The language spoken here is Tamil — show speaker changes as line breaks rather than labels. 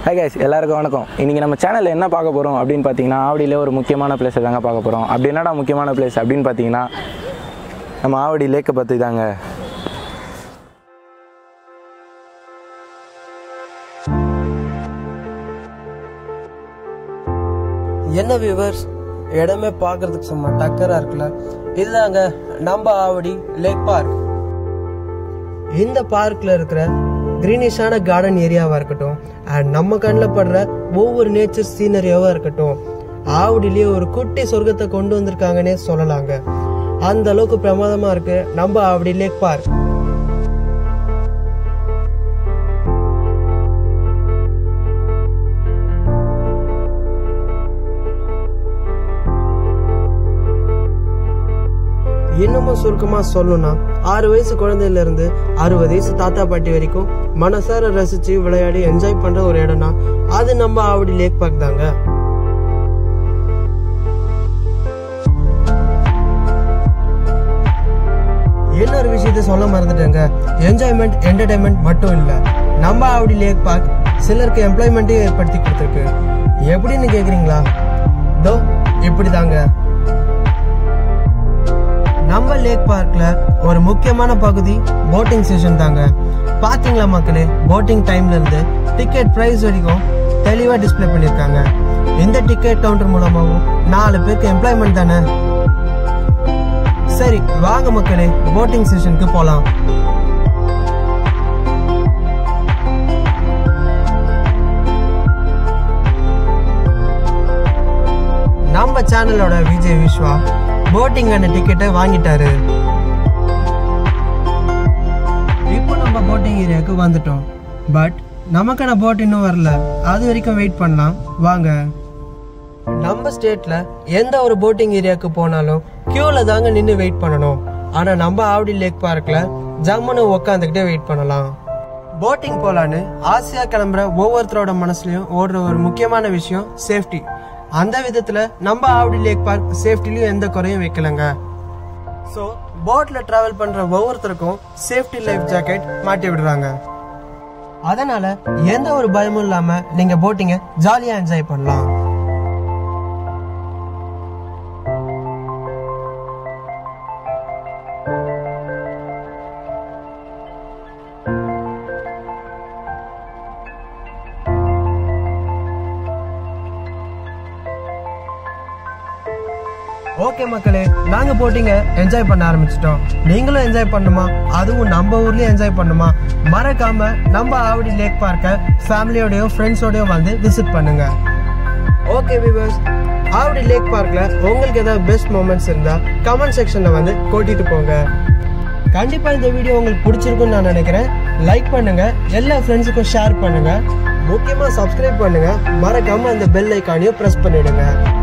ஹை கைஸ் எல்லாருக்கும் வணக்கம் இன்றைக்கி நம்ம சேனலில் என்ன பார்க்க போகிறோம் அப்படின்னு பார்த்தீங்கன்னா ஆவடியில் ஒரு முக்கியமான பிளேஸை தாங்க பார்க்க போகிறோம் அப்படி என்னடா முக்கியமான பிளேஸ் அப்படின்னு பார்த்தீங்கன்னா நம்ம ஆவடி லேக்கை பற்றி தாங்க
என்ன வியூவர்ஸ் இடமே பார்க்கறதுக்கு சும்மா டக்கரா இருக்குல்ல இதுதாங்க நம்ம ஆவடி லேக் பார்க் இந்த பார்க்ல இருக்கிற கிரீனிஷான கார்டன் ஏரியாவா இருக்கட்டும் அண்ட் நம்ம கண்ணில் படுற ஒவ்வொரு நேச்சர் சீனரியாவா இருக்கட்டும் ஆவடிலேயே ஒரு குட்டி சொர்க்கத்தை கொண்டு வந்திருக்காங்கன்னே சொல்லலாங்க அந்த அளவுக்கு பிரமாதமா இருக்கு நம்ம ஆவடி லேக் பார்க் இன்னமும் சுருக்கமா சொல்லணும்னா ஆறு வயசு குழந்தையில இருந்து அறுபது வயசு தாத்தா பாட்டி வரைக்கும் மனசார ரசிச்சு விளையாடி என்ஜாய் பண்ற ஒரு இடம்னா அது நம்ம ஆவடி லேக் பார்க் தாங்க இன்னொரு விஷயத்த சொல்ல மறந்துட்டேங்க என்ஜாய்மெண்ட் என்டர்டைன்மெண்ட் மட்டும் இல்ல நம்ம ஆவடி லேக் பார்க் சிலருக்கு எம்ப்ளாய்மெண்ட்டையும் ஏற்படுத்தி கொடுத்துருக்கு எப்படின்னு கேக்குறீங்களா தோ இப்படிதாங்க நம்ம லேக் பார்க்ல ஒரு முக்கியமான பகுதி போட்டிங் செஷன் தாங்க பாத்தீங்களா மக்களே போட்டிங் டைம்ல இருந்து டிக்கெட் பிரைஸ் வரைக்கும் தெளிவா டிஸ்ப்ளே பண்ணிருக்காங்க இந்த டிக்கெட் கவுண்டர் மூலமாவும் நாலு பேருக்கு எம்ப்ளாய்மெண்ட் தானே சரி வாங்க மக்களே போட்டிங் செஷனுக்கு போலாம் நம்ம சேனலோட விஜய் விஸ்வா போட்டிங் அண்ட் டிக்கெட்டை வாங்கிட்டாரு இப்போ நம்ம போட்டிங் ஏரியாவுக்கு வந்துட்டோம் பட் நமக்கான போட் இன்னும் வரல அது வரைக்கும் வெயிட் பண்ணலாம் வாங்க நம்ம ஸ்டேட்ல எந்த ஒரு போட்டிங் ஏரியாவுக்கு போனாலும் கியூல தாங்க நின்று வெயிட் பண்ணணும் ஆனா நம்ம ஆவடி லேக் பார்க்ல ஜம்முன்னு உக்காந்துக்கிட்டே வெயிட் பண்ணலாம் போட்டிங் போலான்னு ஆசையா கிளம்புற ஒவ்வொருத்தரோட மனசுலயும் ஓடுற ஒரு முக்கியமான விஷயம் சேஃப்டி அந்த விதத்துல நம்ம ஆவடி லேக் பார்க் சேஃப்டிலயும் எந்த குறையும் வைக்கலங்க ஸோ போட்ல டிராவல் பண்ற ஒவ்வொருத்தருக்கும் சேஃப்டி லைஃப் ஜாக்கெட் மாட்டி விடுறாங்க அதனால எந்த ஒரு பயமும் இல்லாம நீங்க போட்டிங்க ஜாலியா என்ஜாய் பண்ணலாம் ஓகே மக்களே நாங்க போட்டிங்க என்ஜாய் பண்ண ஆரம்பிச்சிட்டோம் நீங்களும் என்ஜாய் பண்ணுமா அதுவும் நம்ம ஊர்லயும் என்ஜாய் பண்ணுமா மறக்காம நம்ம ஆவடி லேக் பார்க்க ஃபேமிலியோடயும் ஃப்ரெண்ட்ஸோடயும் வந்து விசிட் பண்ணுங்க ஓகே விவர்ஸ் ஆவடி லேக் பார்க்ல உங்களுக்கு ஏதாவது பெஸ்ட் மூமெண்ட்ஸ் இருந்தா கமெண்ட் செக்ஷன்ல வந்து கொட்டிட்டு போங்க கண்டிப்பா இந்த வீடியோ உங்களுக்கு பிடிச்சிருக்கும்னு நான் நினைக்கிறேன் லைக் பண்ணுங்க எல்லா ஃப்ரெண்ட்ஸுக்கும் ஷேர் பண்ணுங்க முக்கியமா சப்ஸ்கிரைப் பண்ணுங்க மறக்காம அந்த பெல் ஐக்கானையும் பிரஸ் பண்ணிடுங்க